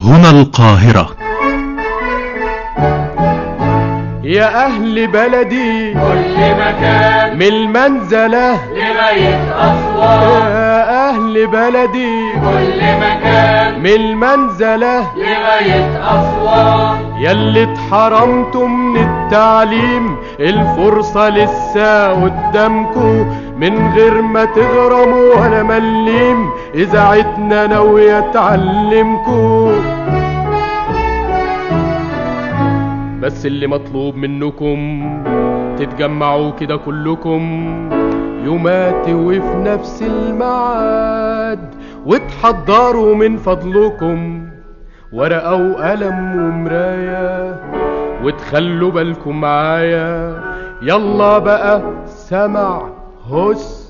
هنا القاهرة يا أهل بلدي كل مكان من المنزلة لغاية أسوان يا أهل بلدي كل مكان من المنزلة لغاية أسوان ياللي اتحرمتوا من التعليم الفرصة لسه قدامكوا من غير ما تغرموا ولا مليم إذاعتنا ناوية تعلمكوا بس اللي مطلوب منكم تتجمعوا كده كلكم يوماتي وفي نفس الميعاد وتحضروا من فضلكم ورقة وقلم ومراية وتخلوا بالكم معايا يلا بقى سمع هس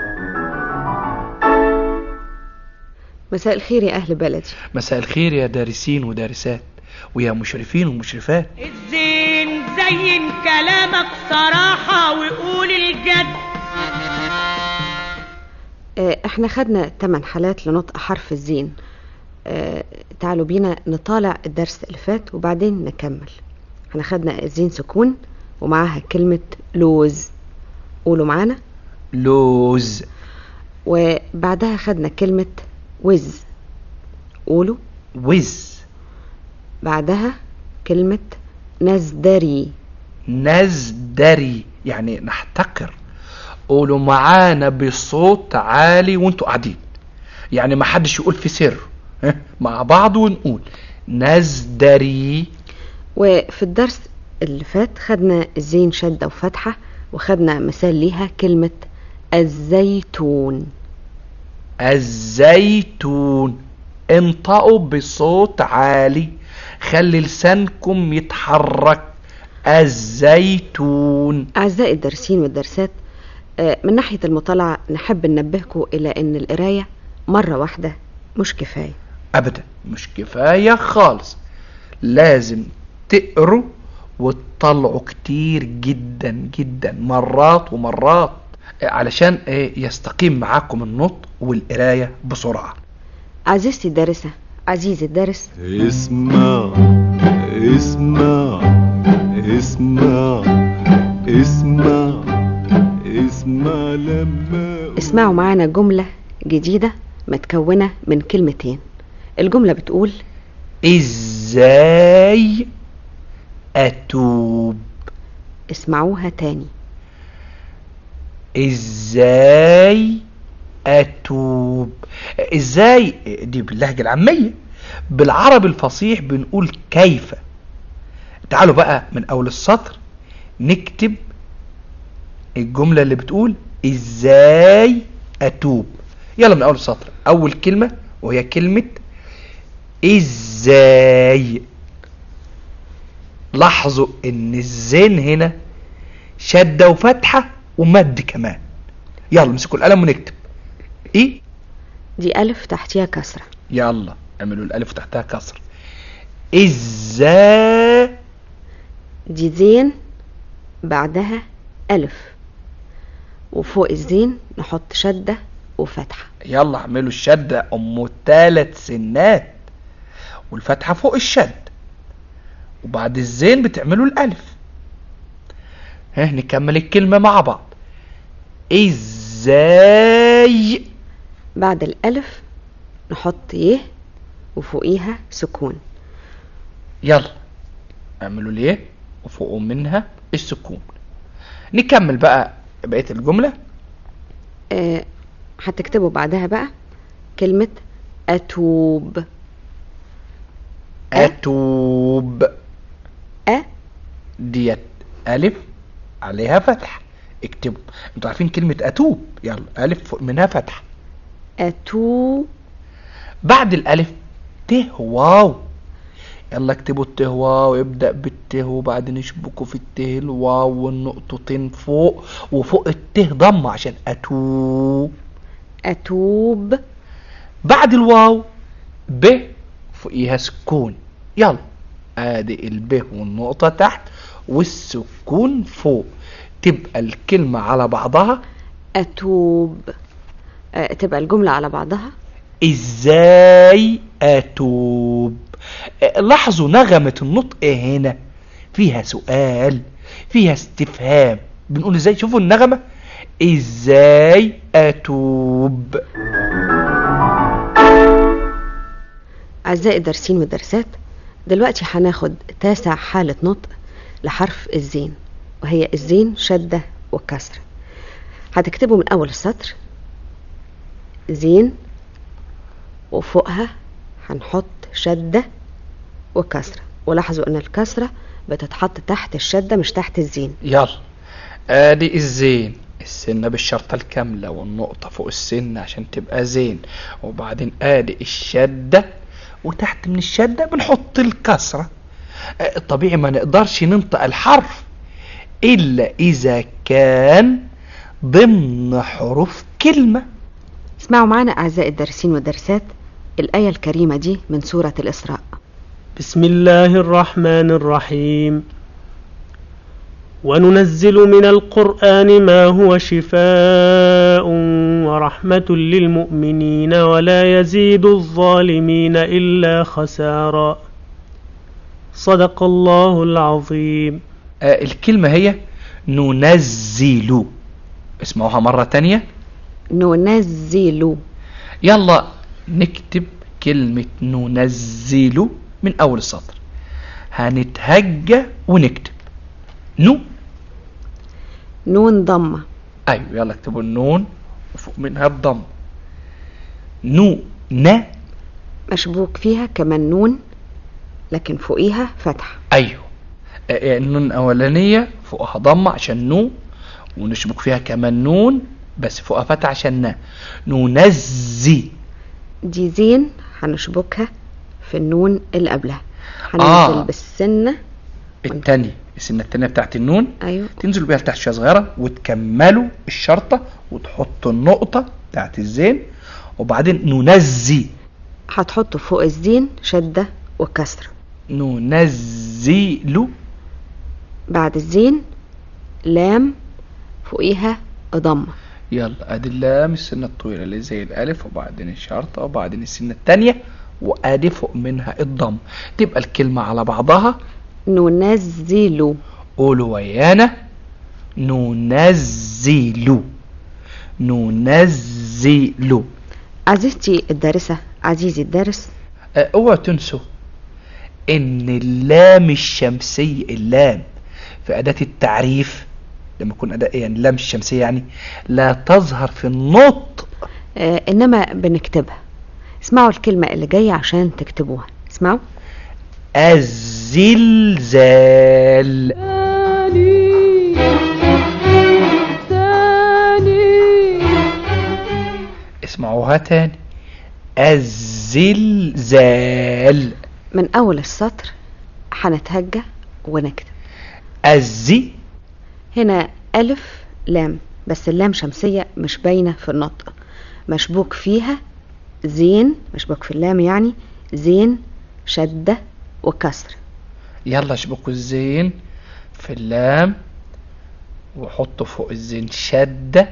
مساء الخير يا أهل بلدي مساء الخير يا دارسين ودارسات ويا مشرفين ومشرفات الزين زين كلامك صراحة وقول الجد آه، احنا خدنا 8 حالات لنطق حرف الزين آه، تعالوا بينا نطالع الدرس اللي فات وبعدين نكمل احنا خدنا الزين سكون ومعاها كلمة لوز قولوا معانا لوز وبعدها خدنا كلمة وز قولوا وز بعدها كلمة نزدري نزدري يعني نحتقر قولوا معانا بصوت عالي وانتوا قاعدين يعني ما حدش يقول في سر ها؟ مع بعض ونقول نزدري وفي الدرس اللي فات خدنا الزين شدة وفتحة وخدنا مثال ليها كلمة الزيتون الزيتون انطقوا بصوت عالي خلي لسانكم يتحرك الزيتون أعزائي الدارسين والدرسات آه، من ناحية المطالعة نحب ننبهكم إلى أن القراية مرة واحدة مش كفاية ابدا مش كفاية خالص لازم تقروا وتطلعوا كتير جدا جدا مرات ومرات علشان إيه يستقيم معاكم النطق والقراية بسرعة عزيزتي الدارسة عزيزي الدارس اسمع اسمع اسمع اسمع اسمع لما اسمعوا معانا جملة جديدة متكونة من كلمتين الجملة بتقول ازاي اتوب اسمعوها تاني ازاي اتوب ازاي دي باللهجة العامية بالعربي الفصيح بنقول كيف تعالوا بقى من اول السطر نكتب الجملة اللي بتقول ازاي اتوب يلا من اول السطر اول كلمة وهي كلمة ازاي لاحظوا ان الزين هنا شدة وفتحة ومد كمان يلا امسكوا القلم ونكتب ايه دي ألف تحتيها كسرة يلا اعملوا الالف تحتها كسر ازاي دي زين بعدها ألف وفوق الزين نحط شدة وفتحة يلا اعملوا الشدة ام ثلاث سنات والفتحة فوق الشد وبعد الزين بتعملوا الالف ها نكمل الكلمة مع بعض ازاي بعد الألف نحط يه وفوقيها سكون يلا اعملوا ليه وفوق منها السكون نكمل بقى بقية الجملة آه، هتكتبوا بعدها بقى كلمة أتوب أ. اتوب أ ديت ألف عليها فتح اكتبوا انتوا عارفين كلمة أتوب يلا ألف فوق منها فتح أتو بعد الألف ت واو يلا اكتبوا الت واو ابدأ بالت وبعدين اشبكوا في الت الواو والنقطتين فوق وفوق الت ضمة عشان أتو أتوب بعد الواو ب فوقيها سكون يلا ادي الب والنقطة تحت والسكون فوق تبقى الكلمة على بعضها أتوب آه، تبقى الجملة على بعضها ازاي اتوب آه، لاحظوا نغمة النطق هنا فيها سؤال فيها استفهام بنقول ازاي شوفوا النغمة ازاي اتوب أعزائي الدارسين والدارسات دلوقتي هناخد تاسع حالة نطق لحرف الزين وهي الزين شدة وكسرة هتكتبوا من أول السطر زين وفوقها هنحط شدة وكسرة ولاحظوا ان الكسرة بتتحط تحت الشدة مش تحت الزين يلا ادي الزين السنة بالشرطة الكاملة والنقطة فوق السن عشان تبقى زين وبعدين ادي الشدة وتحت من الشدة بنحط الكسرة آه، طبيعي ما نقدرش ننطق الحرف الا اذا كان ضمن حروف كلمة اسمعوا معنا أعزائي الدارسين والدارسات الآية الكريمة دي من سورة الإسراء بسم الله الرحمن الرحيم وننزل من القرآن ما هو شفاء ورحمة للمؤمنين ولا يزيد الظالمين إلا خسارا صدق الله العظيم آه، الكلمة هي ننزل اسمعوها مرة تانية ننزل يلا نكتب كلمة ننزل من أول السطر هنتهجى ونكتب نو نون ضمة أيوة يلا اكتبوا النون وفوق منها الضم نو نا مشبوك فيها كمان نون لكن فوقيها فتحة أيوة آه، النون الأولانية فوقها ضمة عشان نو ونشبك فيها كمان نون بس فوقها فتحة عشان نا ننزي دي زين هنشبكها في النون اللي قبلها هننزل آه. بالسنة التانية السنة التانية بتاعت النون أيوة تنزلوا بيها لتحت شويه صغيره وتكملوا الشرطه وتحطوا النقطه بتاعت الزين وبعدين ننزي هتحطوا فوق الزين شدة وكسرة ننزل بعد الزين لام فوقيها ضمة يلا ادي اللام السنه الطويله اللي زي الالف وبعدين الشرطه وبعدين السنه التانية وادي فوق منها الضم تبقى الكلمه على بعضها ننزل قولوا ويانا ننزل ننزل عزيزتي الدارسة عزيزي الدارس آه، اوعوا تنسوا ان اللام الشمسية اللام في اداة التعريف لما يكون اداة يعني اللام الشمسية يعني لا تظهر في النطق آه إنما بنكتبها اسمعوا الكلمة اللي جاية عشان تكتبوها اسمعوا الزلزال اسمعوها تاني الزلزال من أول السطر هنتهجى ونكتب الزي هنا ألف لام بس اللام شمسية مش باينة في النطق مشبوك فيها زين مشبوك في اللام يعني زين شدة وكسر يلا اشبكوا الزين في اللام وحطوا فوق الزين شدة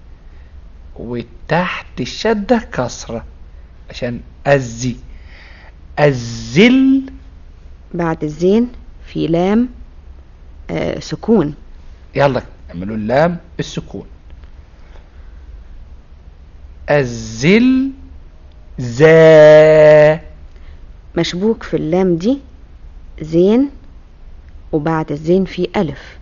وتحت الشدة كسرة عشان الزي الزل بعد الزين في لام آه سكون يلا اعملوا اللام السكون الزل زا مشبوك في اللام دي زين وبعد الزين في ألف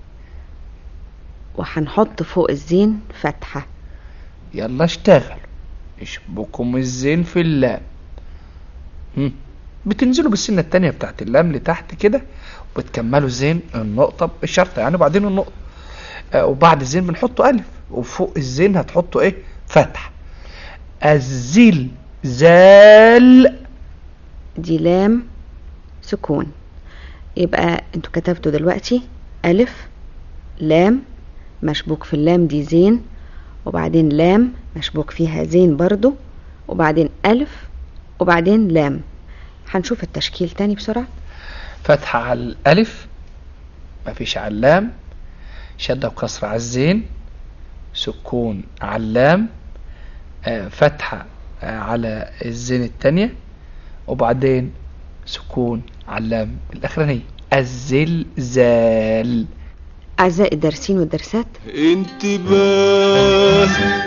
وهنحط فوق الزين فتحة يلا اشتغل اشبكم الزين في اللام هم. بتنزلوا بالسنة التانية بتاعت اللام لتحت كده وبتكملوا الزين النقطة الشرطة يعني وبعدين النقطة آه وبعد الزين بنحطوا ألف وفوق الزين هتحطوا ايه فتح الزل زال دي لام سكون يبقى انتوا كتبتوا دلوقتي ألف لام مشبوك في اللام دي زين وبعدين لام مشبوك فيها زين برضو وبعدين ألف وبعدين لام هنشوف التشكيل تاني بسرعة فتحة على الألف مفيش على اللام شدة وكسرة على الزين سكون على اللام آه، فتحة آه، على الزين التانية وبعدين سكون علام الاخرانية الزلزال أعزائي الدارسين والدارسات انتباه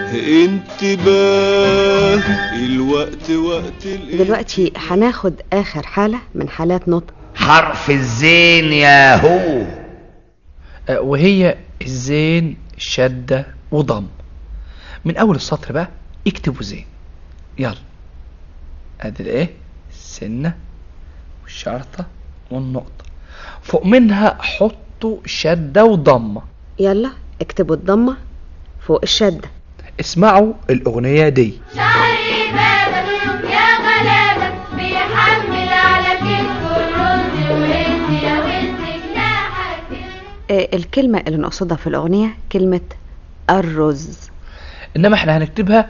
انتباه الوقت وقت الإيه دلوقتي هناخد آخر حالة من حالات نطق حرف الزين يا هو آه، وهي الزين شدة وضم من اول السطر بقى اكتبوا زين يلا ادي الايه السنة والشرطة والنقطة فوق منها حطوا شدة وضمة يلا اكتبوا الضمة فوق الشدة اسمعوا الاغنية دي شهري بابا يا غلابة بيحمل على كتفه الرز وانت يا وانت جناحك آه، الكلمة اللي نقصدها في الأغنية كلمة الرز انما احنا هنكتبها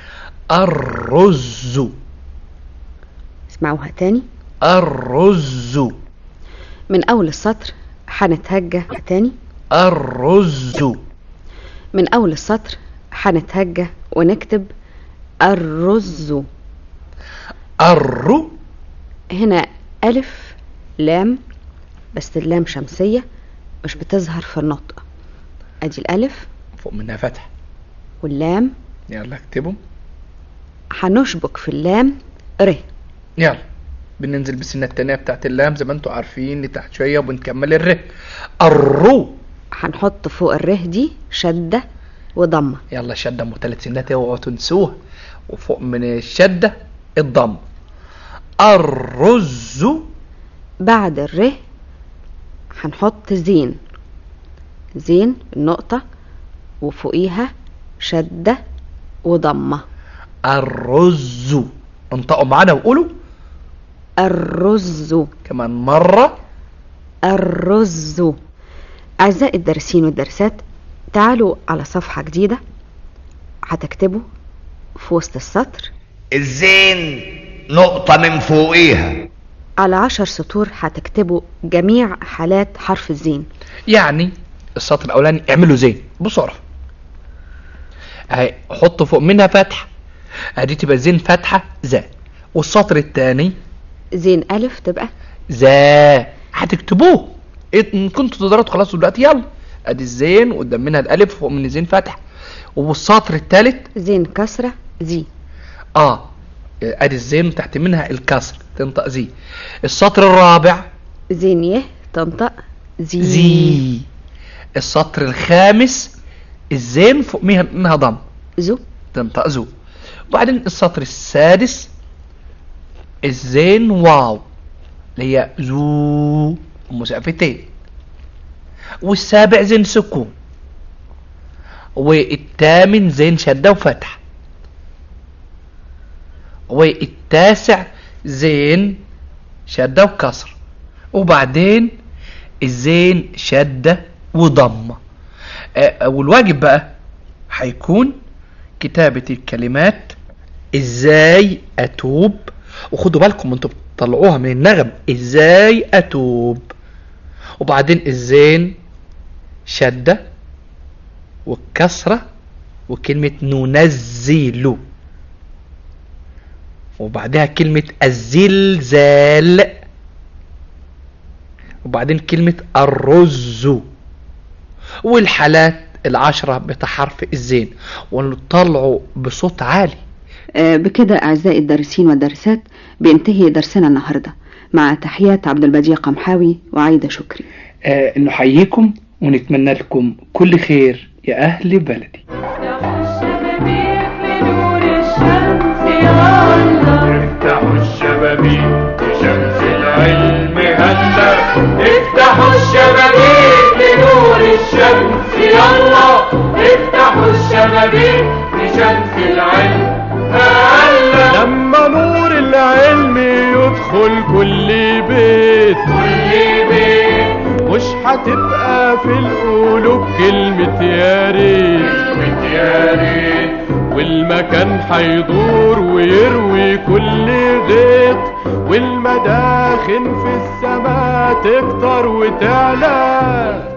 الرز اسمعوها تاني الرز من أول السطر هنتهجى تاني الرز من أول السطر هنتهجى ونكتب الرز الرو هنا ألف لام بس اللام شمسية مش بتظهر في النطق أدي الألف فوق منها فتح واللام يلا اكتبهم هنشبك في اللام ر يلا بننزل بالسنة التانية بتاعت اللام زي ما انتوا عارفين لتحت شوية وبنكمل الر الرو هنحط فوق الره دي شدة وضمة يلا شدة ام ثلاث سنات اوعوا تنسوها وفوق من الشدة الضم الرز بعد الره هنحط زين زين النقطة وفوقيها شدة وضمة الرز انطقوا معانا وقولوا الرز كمان مرة الرز أعزائي الدارسين والدارسات تعالوا على صفحة جديدة هتكتبوا في وسط السطر الزين نقطة من فوقيها على عشر سطور هتكتبوا جميع حالات حرف الزين يعني السطر الاولاني اعملوا زين بسرعة اهي حطوا فوق منها فتحة ادي تبقى زين فتحة ذا والسطر الثاني زين ألف تبقى ذا هتكتبوه إيه، ان كنتوا تقدروا تخلصوا دلوقتي يلا ادي الزين وقدام منها الالف فوق من الزين فتح والسطر الثالث زين كسرة زي اه ادي الزين وتحت منها الكسر تنطق زي السطر الرابع زين يه تنطق زي, زي السطر الخامس الزين فوق منها منها ضم زو تنطق زو وبعدين السطر السادس الزين واو اللي هي زو مسافتين والسابع زين سكون والثامن زين شدة وفتح والتاسع زين شدة وكسر وبعدين الزين شدة وضمة آه، والواجب بقى هيكون كتابة الكلمات ازاي اتوب وخدوا بالكم انتوا بتطلعوها من النغم ازاي اتوب وبعدين الزين شدة والكسرة وكلمة ننزل وبعدها كلمة الزلزال وبعدين كلمة الرز والحالات العشرة بتاع حرف الزين ونطلعوا بصوت عالي آه، بكده أعزائي الدارسين والدارسات بينتهي درسنا النهاردة مع تحيات عبد البديع قمحاوي وعايدة شكري آه نحييكم ونتمنى لكم كل خير يا أهل بلدي افتحوا الشبابيك لشمس العلم هلا افتحوا الشبابيك لنور الشمس يلا افتحوا الشبابيك لشمس العلم هلا لما نور العلم يدخل كل بيت كل بيت مش هتبقى في القلوب كلمة يا ريت كلمة يا ريت والمكان هيدور ويروي كل غيط والمداخن في السماء تكتر وتعلى